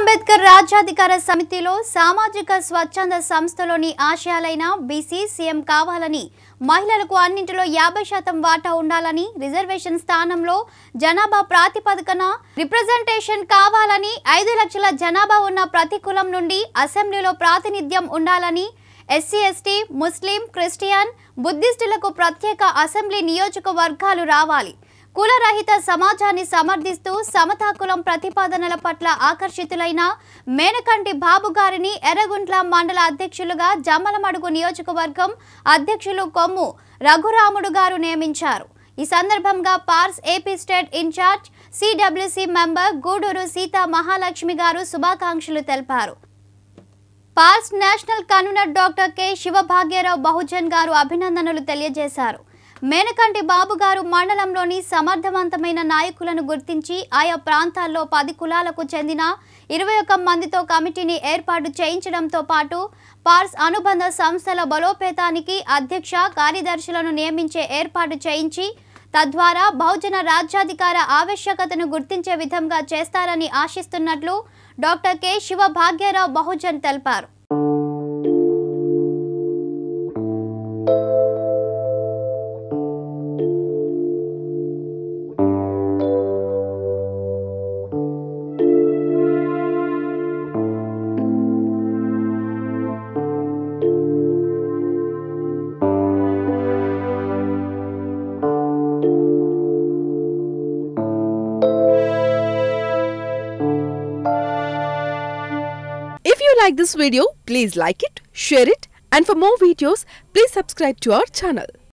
అంబేద్కర్ రాజ్యాధికార సమితిలో సామాజిక స్వచ్ఛంద సంస్థలోని ఆశయాలైన బీసీ సీఎం కావాలని మహిళలకు అన్నింటిలో యాభై శాతం వాటా ఉండాలని రిజర్వేషన్ స్థానంలో జనాభా ప్రాతిపదికన రిప్రజెంటేషన్ కావాలని ఐదు లక్షల జనాభా ఉన్న ప్రతి కులం నుండి అసెంబ్లీలో ప్రాతినిధ్యం ఉండాలని ఎస్సీ ఎస్టీ ముస్లిం క్రిస్టియన్ బుద్ధిస్టులకు ప్రత్యేక అసెంబ్లీ నియోజకవర్గాలు రావాలి కులరహిత సమాజాన్ని సమర్థిస్తూ సమతా కులం ప్రతిపాదనల పట్ల ఆకర్షితులైన మేనకంటి బాబు గారిని ఎర్రగుంట్ల మండల అధ్యక్షులుగా జమ్మలమడుగు నియోజకవర్గం అధ్యక్షులు కొమ్ము రఘురాముడు గారు నియమించారు ఈ సందర్భంగా పార్స్ AP state in charge CWC member Guduru Sita Mahalakshmi garu శుభాకాంక్షలు తెలిపారు పార్స్ national convener doctor K Shivabhagyarao Bahujan garu అభినందనలు తెలియజేశారు మేనకంటి బాబు గారు మండలంలోని సమర్థవంతమైన నాయకులను గుర్తించి ఆయా ప్రాంతాల్లో పది కులాలకు చెందిన ఇరవై ఒక్క మందితో కమిటీని ఏర్పాటు చేయించడంతో పాటు పార్స్ అనుబంధ సంస్థల బలోపేతానికి అధ్యక్ష కార్యదర్శులను నియమించే ఏర్పాటు చేయించి తద్వారా బహుజన రాజ్యాధికార ఆవశ్యకతను గుర్తించే విధంగా చేస్తారని ఆశిస్తున్నట్లు డాక్టర్ కె శివ భాగ్యరావు బహుజన్ తెలిపారు If you like this video, please like it, share it, and for more videos, please subscribe to our channel.